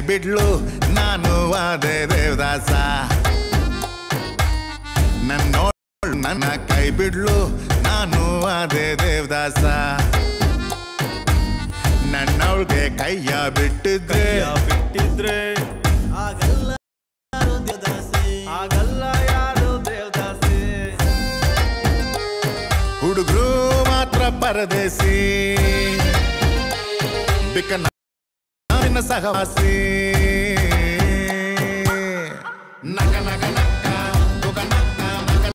ಬಿಡ್ಲು ನಾನು ಅದೇ ದೇವದಾಸ ನನ್ನೋಳ್ ನನ್ನ ಕೈ ಬಿಡ್ಲು ನಾನು ಅದೇ ದೇವದಾಸ ನನ್ನವಳಿಗೆ ಕೈಯ ಬಿಟ್ಟಿದ್ರೆ ಬಿಟ್ಟಿದ್ರೆ ಆಗಲ್ಲ ಯಾರೋ ದೇವದಾಸಿ ಆಗಲ್ಲ ಯಾರು ದೇವದಾಸಿ ಹುಡುಗರು ಮಾತ್ರ ಪರದೇಸಿ ಬಿಕ್ಕ ನಾನಿನ ಸಹವಾಸಿ ನಗ ನಗ ನಗ